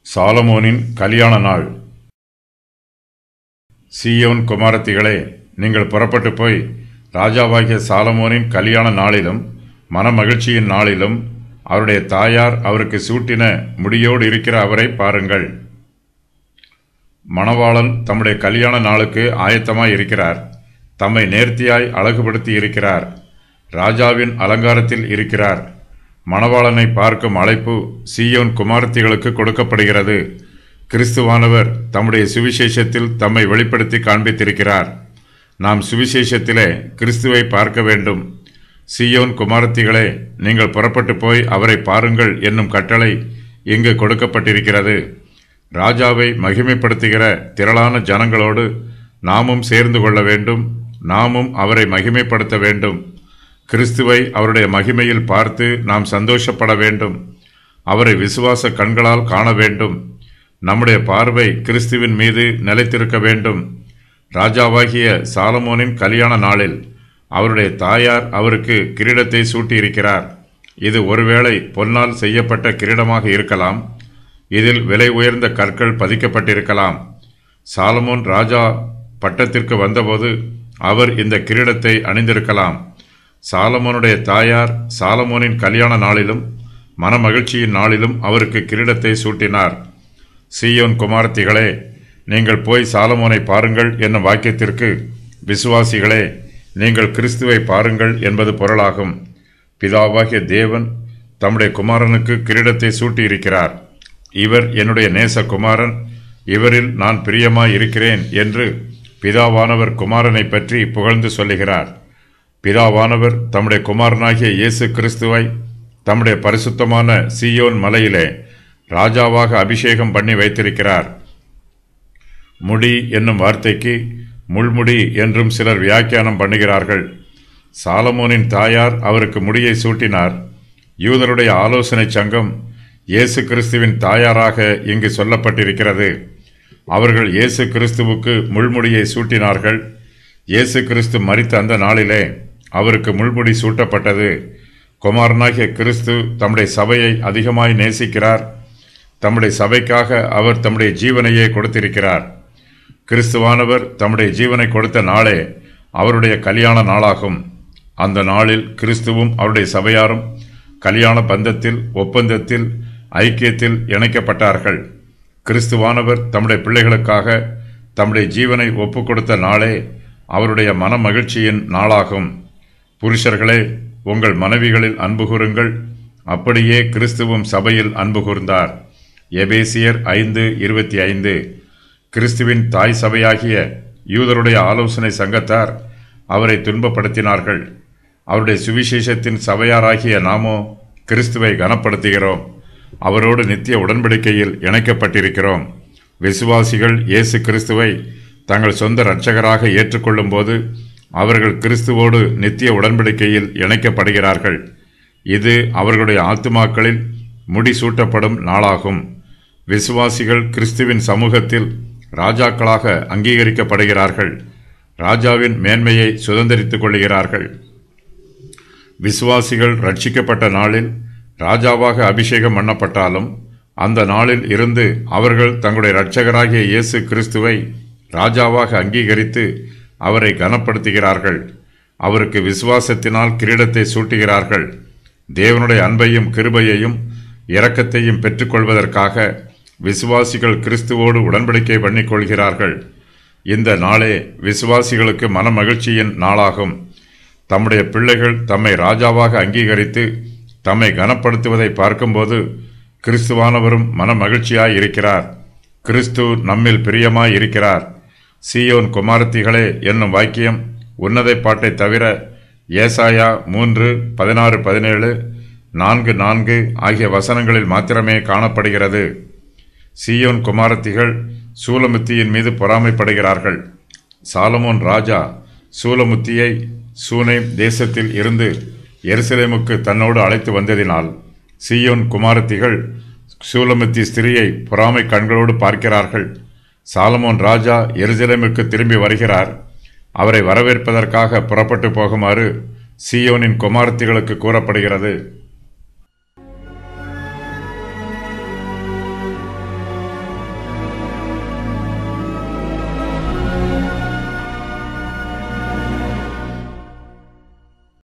சாலமோனின் கல்யாண நாள் சீயோன் குமாரத்திகளே நீங்கள் புறப்பட்டு போய் ராஜாவாகிய சாலமோனின் கல்யாண நாளிலும் மனமகிழ்ச்சியின் நாளிலும் அவருடைய தாயார் அவருக்கு சூட்டின முடியோடு இருக்கிற அவரை பாருங்கள் மணவாளன் தம்முடைய கல்யாண நாளுக்கு ஆயத்தமாய் இருக்கிறார் தம்மை நேர்த்தியாய் அழகுபடுத்தி இருக்கிறார் ராஜாவின் அலங்காரத்தில் இருக்கிறார் மணவாளனை பார்க்கும் அழைப்பு சீயோன் குமாரத்திகளுக்கு கொடுக்கப்படுகிறது கிறிஸ்துவானவர் தம்முடைய சுவிசேஷத்தில் தம்மை வெளிப்படுத்தி காண்பித்திருக்கிறார் நாம் சுவிசேஷத்திலே கிறிஸ்துவை பார்க்க வேண்டும் சீயோன் குமாரத்திகளே நீங்கள் புறப்பட்டு போய் அவரை பாருங்கள் என்னும் கட்டளை இங்கு கொடுக்கப்பட்டிருக்கிறது ராஜாவை மகிமைப்படுத்துகிற திரளான ஜனங்களோடு நாமும் சேர்ந்து கொள்ள வேண்டும் நாமும் அவரை மகிமைப்படுத்த வேண்டும் கிறிஸ்துவை அவருடைய மகிமையில் பார்த்து நாம் சந்தோஷப்பட வேண்டும் அவரை விசுவாச கண்களால் காண வேண்டும் நம்முடைய பார்வை கிறிஸ்துவின் மீது நிலைத்திருக்க வேண்டும் ராஜாவாகிய சாலமோனின் கல்யாண நாளில் அவருடைய தாயார் அவருக்கு கிரீடத்தை சூட்டியிருக்கிறார் இது ஒருவேளை பொன்னால் செய்யப்பட்ட கிரீடமாக இருக்கலாம் இதில் விலை உயர்ந்த கற்கள் பதிக்கப்பட்டிருக்கலாம் சாலமோன் ராஜா பட்டத்திற்கு வந்தபோது அவர் இந்த கிரீடத்தை அணிந்திருக்கலாம் சாலமோனுடைய தாயார் சாலமோனின் கல்யாண நாளிலும் மனமகிழ்ச்சியின் நாளிலும் அவருக்கு கிரீடத்தை சூட்டினார் சீயோன் குமாரத்திகளே நீங்கள் போய் சாலமோனை பாருங்கள் என்னும் வாக்கியத்திற்கு விசுவாசிகளே நீங்கள் கிறிஸ்துவை பாருங்கள் என்பது பொருளாகும் பிதாவாகிய தேவன் தம்முடைய குமாரனுக்கு கிரீடத்தை சூட்டியிருக்கிறார் இவர் என்னுடைய நேச குமாரன் இவரில் நான் பிரியமாய் இருக்கிறேன் என்று பிதாவானவர் குமாரனை பற்றி புகழ்ந்து சொல்லுகிறார் பிதாவானவர் தம்முடைய குமாரனாகிய இயேசு கிறிஸ்துவை தம்முடைய பரிசுத்தமான சீயோன் மலையிலே ராஜாவாக அபிஷேகம் பண்ணி வைத்திருக்கிறார் முடி என்னும் வார்த்தைக்கு முள்முடி என்றும் சிலர் வியாக்கியானம் பண்ணுகிறார்கள் சாலமோனின் தாயார் அவருக்கு முடியை சூட்டினார் யூதருடைய ஆலோசனை சங்கம் இயேசு கிறிஸ்துவின் தாயாராக இங்கு சொல்லப்பட்டிருக்கிறது அவர்கள் இயேசு கிறிஸ்துவுக்கு முள்முடியை சூட்டினார்கள் இயேசு கிறிஸ்து மரித்த அந்த நாளிலே அவருக்கு முள்முடி சூட்டப்பட்டது குமாரனாகிய கிறிஸ்து தம்முடைய சபையை அதிகமாய் நேசிக்கிறார் தம்முடைய சபைக்காக அவர் தம்முடைய ஜீவனையே கொடுத்திருக்கிறார் கிறிஸ்துவானவர் தம்முடைய ஜீவனை கொடுத்த நாளே அவருடைய கல்யாண நாளாகும் அந்த நாளில் கிறிஸ்துவும் அவருடைய சபையாரும் கல்யாண பந்தத்தில் ஒப்பந்தத்தில் ஐக்கியத்தில் இணைக்கப்பட்டார்கள் கிறிஸ்துவானவர் தம்முடைய பிள்ளைகளுக்காக தம்முடைய ஜீவனை ஒப்பு கொடுத்த நாளே அவருடைய மன மகிழ்ச்சியின் நாளாகும் புருஷர்களே உங்கள் மனைவிகளில் அன்பு கூறுங்கள் அப்படியே கிறிஸ்துவும் சபையில் அன்பு கூர்ந்தார் எபேசியர் ஐந்து இருபத்தி ஐந்து கிறிஸ்துவின் தாய் சபையாகிய யூதருடைய ஆலோசனை சங்கத்தார் அவரை துன்பப்படுத்தினார்கள் அவருடைய சுவிசேஷத்தின் சபையாராகிய நாமோ கிறிஸ்துவை கனப்படுத்துகிறோம் அவரோடு நித்திய உடன்படிக்கையில் இணைக்கப்பட்டிருக்கிறோம் விசுவாசிகள் இயேசு கிறிஸ்துவை தங்கள் சொந்த இரட்சகராக ஏற்றுக்கொள்ளும் போது அவர்கள் கிறிஸ்துவோடு நித்திய உடன்படிக்கையில் இணைக்கப்படுகிறார்கள் இது அவர்களுடைய ஆத்துமாக்களில் முடிசூட்டப்படும் நாளாகும் விசுவாசிகள் கிறிஸ்துவின் சமூகத்தில் ராஜாக்களாக அங்கீகரிக்கப்படுகிறார்கள் ராஜாவின் மேன்மையை சுதந்திரித்துக் கொள்கிறார்கள் விசுவாசிகள் ரட்சிக்கப்பட்ட நாளில் ராஜாவாக அபிஷேகம் பண்ணப்பட்டாலும் அந்த நாளில் இருந்து அவர்கள் தங்களுடைய இரட்சகராகிய இயேசு கிறிஸ்துவை ராஜாவாக அங்கீகரித்து அவரை கனப்படுத்துகிறார்கள் அவருக்கு விசுவாசத்தினால் கிரீடத்தை சூட்டுகிறார்கள் தேவனுடைய அன்பையும் கிருபையையும் இரக்கத்தையும் பெற்றுக்கொள்வதற்காக விசுவாசிகள் கிறிஸ்துவோடு உடன்படிக்கை பண்ணிக்கொள்கிறார்கள் இந்த நாளே விசுவாசிகளுக்கு மனமகிழ்ச்சியின் நாளாகும் தம்முடைய பிள்ளைகள் தம்மை ராஜாவாக அங்கீகரித்து தம்மை கனப்படுத்துவதை பார்க்கும்போது கிறிஸ்துவானவரும் மனமகிழ்ச்சியாய் இருக்கிறார் கிறிஸ்து நம்மில் பிரியமாய் இருக்கிறார் சீயோன் குமாரத்திகளே என்னும் வாக்கியம் உன்னதை பாட்டை தவிர ஏசாயா மூன்று பதினாறு பதினேழு நான்கு நான்கு ஆகிய வசனங்களில் மாத்திரமே காணப்படுகிறது சீயோன் குமாரத்திகள் சூலமுத்தியின் மீது பொறாமைப்படுகிறார்கள் சாலமோன் ராஜா சூலமுத்தியை சூனேம் தேசத்தில் இருந்து எருசலேமுக்கு தன்னோடு அழைத்து வந்ததினால் சீயோன் குமாரத்திகள் சூலமுத்தி ஸ்திரியை பொறாமை கண்களோடு பார்க்கிறார்கள் சாலமோன் ராஜா எருசலேமுக்கு திரும்பி வருகிறார் அவரை வரவேற்பதற்காக புறப்பட்டு போகுமாறு சீயோனின் குமாரத்திகளுக்கு கூறப்படுகிறது